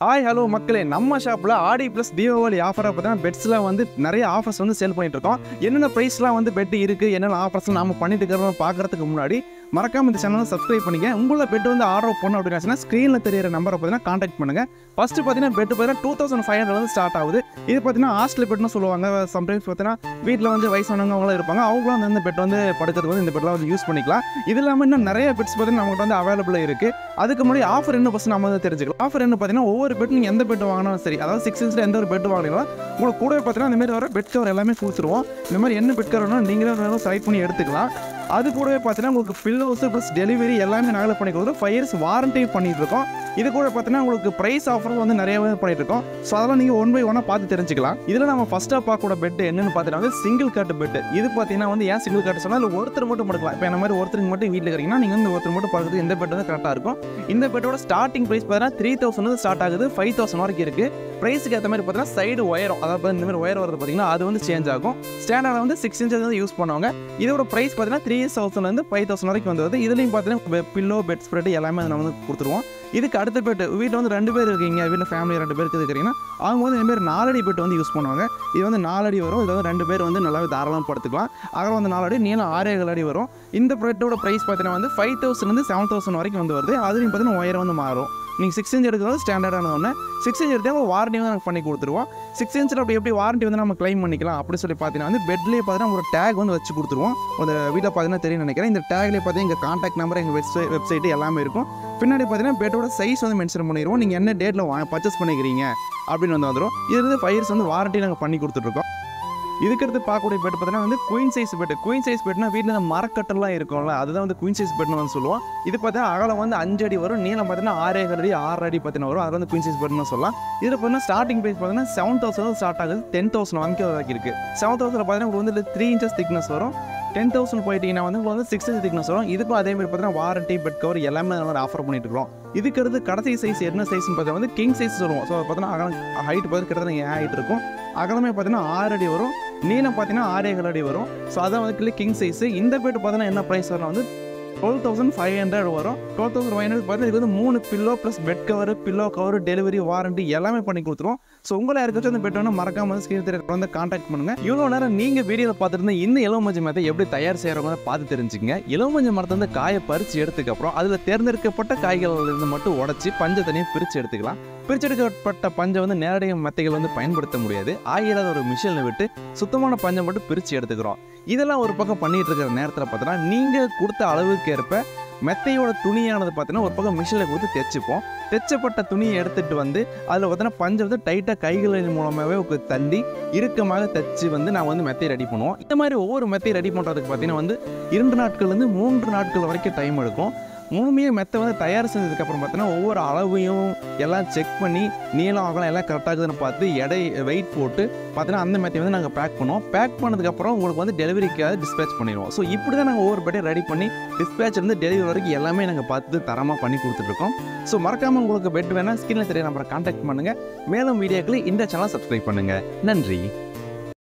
hi hello மக்களே நம்ம ஷாப்பில் ஆடி ப்ளஸ் தீபாவளி ஆஃபரை பார்த்தீங்கன்னா பெட்ஸ்லாம் வந்து நிறைய ஆஃபர்ஸ் வந்து சேல் பண்ணிட்டு இருக்கோம் என்னென்ன ப்ரைஸ்லாம் வந்து பெட் இருக்குது என்னென்ன ஆஃபர்ஸ்லாம் நாம பண்ணிட்டு இருக்கிறோம் பார்க்கறதுக்கு முன்னாடி மறக்காம இந்த சேனலை சப்ஸ்கிரைப் பண்ணிக்க உங்களை பெட் வந்து ஆர்டர் பண்ணணும் அப்படின்னு ஸ்க்ரீனில் தெரியிற நம்பரை பார்த்தீங்கன்னா காண்டாக்ட் பண்ணுங்க ஃபர்ஸ்ட் பார்த்தீங்கன்னா பெட் பார்த்தீங்கன்னா டூ தௌசண்ட் ஃபைவ் ஹண்ட்ரட் வந்து ஸ்டார்ட் ஆகுது இது பார்த்தீங்கன்னா ஹாஸ்டல் பெட்னு சொல்லுவாங்க சம்டைம்ஸ் பார்த்தீங்கன்னா வீட்டில் வந்து வயசானவங்க அவங்களும் இருப்பாங்க அவங்களும் வந்து இந்த பெட் வந்து படுக்கிறது வந்து இந்த பெட்லாம் வந்து யூஸ் பண்ணிக்கலாம் இது இல்லாமல் இன்னும் நிறைய பெட்ஸ் பார்த்தீங்கன்னா நம்மகிட்ட வந்து அவைலபிளாக இருக்குது அதுக்கு முன்னாடி ஆஃபர் என்ன ஃபஸ்ட் நம்ம வந்து தெரிஞ்சுக்கலாம் ஆஃபர் என்ன பார்த்தீங்கன்னா ஒவ்வொரு பெட் நீங்கள் எந்த பெட் வாங்கினாலும் சரி அதாவது சிக்ஸ் இன்ச்சில் எந்த ஒரு பெட் வாங்கினாலும் உங்களுக்கு கூட பார்த்தீங்கன்னா இந்த மாதிரி வர பெட் கவர் எல்லாமே கொடுத்துருவோம் இந்த மாதிரி என்ன பெட் கவர் வேணும் நீங்களே வேணும் செலக்ட் பண்ணி எடுத்துக்கலாம் அது கூடவே பார்த்தீங்கன்னா உங்களுக்கு பில்லோஸ் ப்ளஸ் டெலிவரி எல்லாமே நாங்களே பண்ணி கொடுக்குறோம் ஃபைவ் இயர்ஸ் வாரண்டி பண்ணிட்டு இருக்கோம் இது கூட பார்த்தீங்கன்னா உங்களுக்கு ப்ரைஸ் ஆஃபர் வந்து நிறையவே பண்ணிட்டு இருக்கோம் ஸோ அதெல்லாம் நீங்கள் ஒன் பை ஒன்னாக பார்த்து தெரிஞ்சுக்கலாம் இதில் நம்ம ஃபஸ்ட்டாக பார்க்கக்கூட பெட் என்னன்னு பார்த்தீங்கன்னா வந்து சிங்கிள் கட் பெட் இது பார்த்தீங்கன்னா வந்து ஏன் சிங்கிள் கட் சொன்னால் இல்லை ஒருத்தர் மட்டும் படுக்கலாம் இப்போ என்ன மாதிரி ஒருத்தருக்கு மட்டும் வீட்டில் இருக்கிறீங்கன்னா நீங்கள் வந்து ஒருத்தர் மட்டும் படுக்கிறது இந்த பெட் வந்து கரெக்டாக இருக்கும் இந்த பெட்டோட ஸ்டார்டிங் ப்ரைஸ் பார்த்தீங்கன்னா த்ரீ தௌசண்ட் வந்து ஸ்டார்ட் ஆகுது ஃபைவ் தௌசண்ட் வரைக்கும் இருக்குது ப்ரைஸுக்கு ஏற்ற மாதிரி பார்த்தீங்கன்னா சைடு ஒயரும் அதாவது இந்த மாதிரி ஒயர் வரது பார்த்தீங்கன்னா அது வந்து சேஞ்ச் ஆகும் ஸ்டாண்டர்ட் வந்து சிக்ஸ் இன்ச்சஸ் வந்து யூஸ் பண்ணுவாங்க இதோட ப்ரைஸ் பார்த்தீங்கன்னா த்ரீ தௌசண்ட்லேருந்து ஃபைவ் தௌசண்ட் வரைக்கும் வந்து இதுலேயும் பார்த்தீங்கன்னா பில்லோ பெட் ஸ்ப்ரெட் எல்லாமே நம்ம வந்து கொடுத்துருவோம் இதுக்கு அடுத்த பெட் வீட்டில் வந்து ரெண்டு பேர் இருக்கீங்க வீட்டில் ஃபேமிலி ரெண்டு பேருக்கு இருக்கிறீங்கன்னா அவங்க வந்து இந்த மாதிரி நாலடி பெட் வந்து யூஸ் பண்ணுவாங்க இது வந்து நாலடி வரும் இது வந்து ரெண்டு பேர் வந்து நல்லாவே தாராளமாக படுத்துக்கலாம் அகலம் வந்து நாலடி நீளம் ஆறே ஏழு அடி வரும் இந்த பெட்டோட ப்ரைஸ் பார்த்தீங்கன்னா வந்து ஃபைவ் தௌசண்ட்லேருந்து செவன் தௌசண்ட் வரைக்கும் வந்து வருது அதுலேயும் பார்த்தீங்கன்னா ஒயர் வந்து மாறும் நீங்கள் சிக்ஸ் இன்ச் எடுக்கிறது ஸ்டாண்டர்டான ஒன்று சிக்ஸ் இன்ச் எடுத்தால் ஒரு வாரண்டி வந்து நாங்கள் பண்ணி கொடுத்துருவோம் சிக்ஸ் இன்ச்சில் அப்படி எப்படி வாரண்டி வந்து நம்ம க்ளைம் பண்ணிக்கலாம் அப்படி சொல்லி பார்த்தீங்கன்னா வந்து பெட்லேயே பார்த்தீங்கன்னா ஒரு டேக் வந்து வச்சு கொடுத்துருவோம் அந்த வீட்டில் பார்த்தீங்கன்னா தெரியும் நினைக்கிறேன் இந்த டேக்லேயே பார்த்தீங்கன்னா எங்கள் காண்டாக்ட் நம்பர் எங்கள் வெப்சைட் வெப்சைட்டு எல்லாமே இருக்கும் பின்னாடி பார்த்தீங்கன்னா பெட்டோட சைஸ் வந்து மென்ஷன் பண்ணிடுவோம் நீங்கள் என்ன டேட்டில் வா பர்ச்சேஸ் பண்ணிக்கிறீங்க அப்படின்னு வந்து வந்துடும் இது வந்து ஃபைவ் இயர்ஸ் வந்து வாரண்டி நாங்கள் பண்ணி கொடுத்துட்ருக்கோம் இதுக்கடுத்து பார்க்கக்கூடிய பெட் பார்த்தீங்கன்னா வந்து queen size bed queen size பெட்னா வீட்டில் இந்த மரக்கட்டெல்லாம் இருக்கும்ல அதுதான் வந்து குயின் சைஸ் பெட்னு வந்து சொல்லுவோம் இது பார்த்தீங்கன்னா அகலம் வந்து அஞ்சு அடி வரும் நீளம் பார்த்தீங்கன்னா ஆறே அடி ஆறு அடி பார்த்தீங்கன்னா வரும் அது வந்து குயின் சைஸ் பெட்னு சொல்லலாம் இதில் பார்த்தீங்கன்னா ஸ்டார்டிங் ப்ரைஸ் பார்த்தீங்கன்னா செவன் தௌசண்ட் ஸ்டார்ட் ஆகுது டென் தௌசண்ட் வரைக்கும் வரைக்கும் இருக்குது செவன் தௌசண்ட் பார்த்தீங்கன்னா உங்களுக்கு வந்து த்ரீ இன்ச்சஸ் திக்னஸ் வரும் டென் தௌசண்ட் போயிட்டீங்கன்னா வந்து உங்களுக்கு வந்து சிக்ஸ் இன்ச் திக்னஸ் வரும் இதுக்கும் அதே மாதிரி பார்த்தீங்கன்னா வாரண்டி பெட் கவர் எல்லாமே நம்ம ஆஃபர் பண்ணிட்டு இருக்கோம் இதுக்கு அடுத்து கடைசி சைஸ் என்ன சைஸ்னு பார்த்தீங்கன்னா வந்து கிங் சைஸ் சொல்லுவோம் ஸோ பார்த்தீங்கன்னா அகலம் ஹைட் பார்த்து கிட்டத்தட்ட ஏன் ஹைட் இருக்கும் அகலமே பார்த்தீங்கன்னா ஆறு அடி வரும் நீளம் பார்த்தீங்கன்னா ஆறு ஏழு அடி வரும் ஸோ அதான் வந்து கிங் சைஸ் இந்த பெட் பார்த்தீங்கன்னா என்ன ப்ரைஸ் வரும் வந்து டுவெல் தௌசண்ட் ஃபைவ் ஹண்ட்ரட் வரும் டுவெல் தௌசண்ட் ஃபைவ் ஹண்ட்ரட் பார்த்தீங்கன்னா இது வந்து மூணு pillow plus bed cover pillow cover delivery warranty எல்லாமே பண்ணி கொடுத்துருவோம் ஸோ உங்களை யாருக்காச்சும் அந்த பெட் வேணும் மறக்காம வந்து ஸ்க்ரீன் தெரிய வந்து காண்டாக்ட் பண்ணுங்க இவ்வளோ நேரம் நீங்கள் வீடியோவில் பார்த்துருந்தா இந்த இளவமஞ்சு மரத்தை எப்படி தயார் செய்கிறவங்க பார்த்து தெரிஞ்சுக்கங்க இளவமஞ்சு மரத்தை வந்து காயை பறித்து எடுத்துக்கப்புறம் அதில் தேர்ந்தெடுக்கப்பட்ட காய்கள்ல இருந்து மட்டும் உடச்சி பஞ்சை தனியாக பிரித்து எடுத்துக்கலாம் பிரிச்செடுக்கப்பட்ட பஞ்சை வந்து நேரடியாக மெத்தைகள் வந்து பயன்படுத்த முடியாது ஆயிராத ஒரு மிஷினில் விட்டு சுத்தமான பஞ்சை மட்டும் பிரித்து எடுத்துக்கிறோம் இதெல்லாம் ஒரு பக்கம் பண்ணிட்டு இருக்கிற நேரத்தில் பார்த்தோன்னா நீங்கள் கொடுத்த அளவுக்கு ஏற்ப மெத்தையோட துணியானது பார்த்தீங்கன்னா ஒரு பக்கம் மிஷினில் கொடுத்து தைச்சிப்போம் தைச்சப்பட்ட துணியை எடுத்துகிட்டு வந்து அதில் பார்த்தீங்கன்னா பஞ்சை வந்து டைட்டாக கைகளின் மூலமாகவே ஒரு தள்ளி இறுக்கமாக தைச்சு வந்து நான் வந்து மெத்தையை ரெடி பண்ணுவோம் இந்த மாதிரி ஒவ்வொரு மெத்தையை ரெடி பண்ணுறதுக்கு பார்த்தீங்கன்னா வந்து இரண்டு நாட்கள்லேருந்து மூன்று நாட்கள் வரைக்கும் டைம் எடுக்கும் மூணுமே மெத்தை வந்து தயார் செஞ்சதுக்கப்புறம் பார்த்தீங்கன்னா ஒவ்வொரு அளவையும் எல்லாம் செக் பண்ணி நீளம் அகலம் எல்லாம் கரெக்டாக இருக்குதுன்னு பார்த்து எடை வெயிட் போட்டு பார்த்தீங்கன்னா அந்த மெத்தையை வந்து நாங்கள் பேக் பண்ணுவோம் பேக் பண்ணதுக்கப்புறம் உங்களுக்கு வந்து டெலிவரிக்காக டிஸ்பேச் பண்ணிடுவோம் ஸோ இப்படி தான் நாங்கள் ஒவ்வொரு பெட்டையும் ரெடி பண்ணி டிஸ்பேச் இருந்து டெலிவரி வரைக்கும் எல்லாமே நாங்கள் பார்த்து தரமாக பண்ணி கொடுத்துட்ருக்கோம் ஸோ மறக்காமல் உங்களுக்கு பெட் வேணால் ஸ்கிரீனில் தெரிய நம்பரை கான்டாக்ட் பண்ணுங்கள் மேலும் வீடியோக்களை இந்த சேனல் சப்ஸ்கிரைப் பண்ணுங்கள் நன்றி